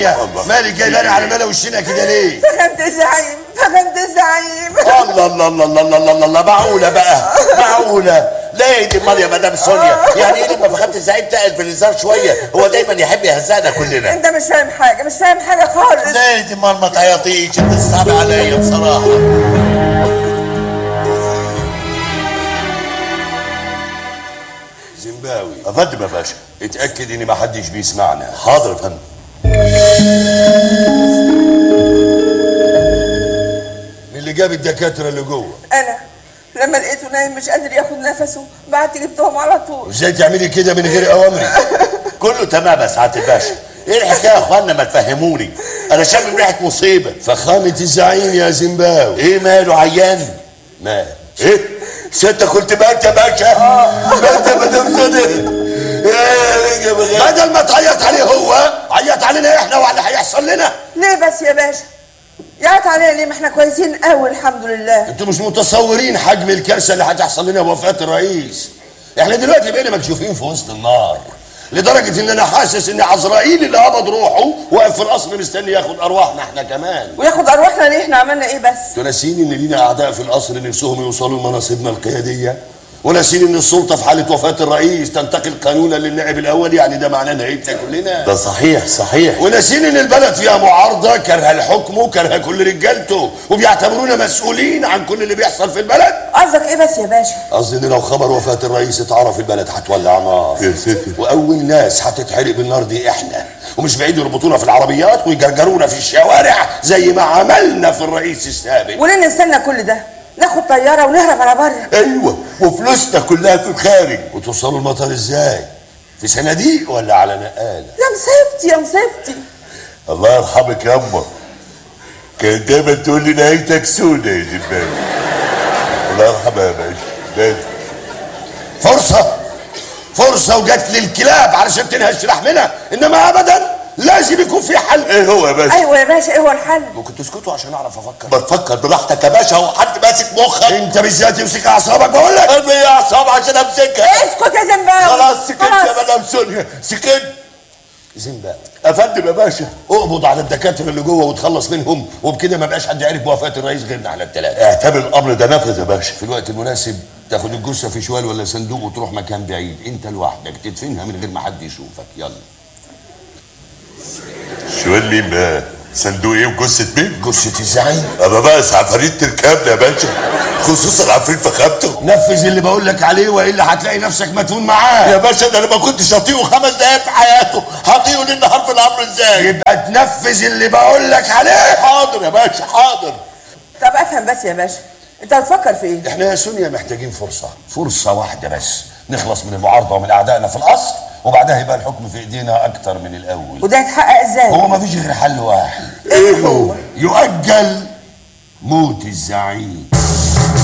سونيا مالك جايباني على ملا وشنا كده ليه فخمت الزعيم فخمت الزعيم الله الله الله الله الله الله الله معقولة بقى معقولة ليه دي امال يا مدام سونيا يعني ايه لما فخامة الزعيم تقل في الهزار شوية هو دايما يحب يهزقنا كلنا انت مش فاهم حاجه مش فاهم حاجه خالص ليه دي امال ما تعيطيش انت صعب عليا بصراحة زيمباوي افندم يا باشا اتاكد ان ما حدش بيسمعنا حاضر يا فندم مين اللي جاب الدكاتره اللي جوه انا لما لقيته نايم مش قادر ياخد نفسه بعت جبتهم على طول وازاي تعملي كده من غير اوامري كله تمام يا سعاده الباشا ايه الحكايه يا اخوانا ما تفهموني انا شامم ريحه مصيبه فخامه الزعيم يا زيمباوي ايه ماله عيان مال ايه ستة كنت مات يا باشا مات يا مدام سنة بدل ما تعيط عليه هو عيط علينا احنا وعلى هيحصل لنا ليه بس يا باشا يعت علينا ليه ما احنا كويسين قوي الحمد لله انتوا مش متصورين حجم الكارثه اللي هتحصل لنا بوفاه الرئيس احنا دلوقتي بقينا مكشوفين في وسط النار لدرجه ان انا حاسس ان عزرائيل اللي قبض روحه واقف في القصر مستني ياخد ارواحنا احنا كمان وياخد ارواحنا ليه احنا عملنا ايه بس انتوا ناسيين ان لينا اعداء في القصر نفسهم يوصلوا لمناصبنا القياديه وناسيين ان السلطه في حاله وفاه الرئيس تنتقل قانونا للنائب الاول يعني ده معناه نهايتنا كلنا ده صحيح صحيح وناسين ان البلد فيها معارضه كارهه الحكم وكارهه كل رجالته وبيعتبرونا مسؤولين عن كل اللي بيحصل في البلد قصدك ايه بس يا باشا قصدي ان لو خبر وفاه الرئيس اتعرف البلد هتولع نار يا ساتر. واول ناس هتتحرق بالنار دي احنا ومش بعيد يربطونا في العربيات ويجرجرونا في الشوارع زي ما عملنا في الرئيس السابق وليه نستنى كل ده ناخد طياره ونهرب على بره ايوه وفلوسنا كلها في الخارج وتوصلوا المطار ازاي في صناديق ولا على نقاله يا مصيبتي يا مصيبتي الله يرحمك يا اما كان دايما تقول لي نهايتك سودة يا زبالة الله يرحمها يا باشا لازم فرصه فرصه وجت للكلاب علشان تنهش لحمنا انما ابدا لازم يكون في حل ايه هو يا باشا ايوه يا باشا ايه هو الحل ممكن تسكتوا عشان اعرف افكر ما تفكر براحتك يا باشا هو حد ماسك مخك انت بالذات يمسك اعصابك بقول لك قلبي يا اعصاب عشان امسكها اسكت يا زنباوي خلاص سكت يا مدام سونيا سكت زين افندم يا باشا اقبض على الدكاتره اللي جوه وتخلص منهم وبكده ما بقاش حد يعرف بوفاه الرئيس غيرنا احنا الثلاثه اعتبر الامر ده نفذ يا باشا في الوقت المناسب تاخد الجثه في شوال ولا صندوق وتروح مكان بعيد انت لوحدك تدفنها من غير ما حد يشوفك يلا شو اللي ما صندوق ايه وجثة مين؟ جثه الزعيم انا ناقص عفاريت تركبنا يا باشا خصوصا عفريت فخامته نفذ اللي بقول لك عليه والا هتلاقي نفسك مدفون يا معاه باشا ده انا ما كنتش هطيقه خمس دقايق في حياته هطيقه ليل نهار في الامر ازاي؟ يبقى تنفذ اللي بقول لك عليه حاضر يا باشا حاضر طب افهم بس يا باشا انت بتفكر في ايه احنا يا سونيا محتاجين فرصه فرصه واحده بس نخلص من المعارضه ومن اعدائنا في القصر وبعدها يبقى الحكم في ايدينا اكتر من الاول وده يتحقق ازاي هو ما فيش غير حل واحد ايه هو يؤجل موت الزعيم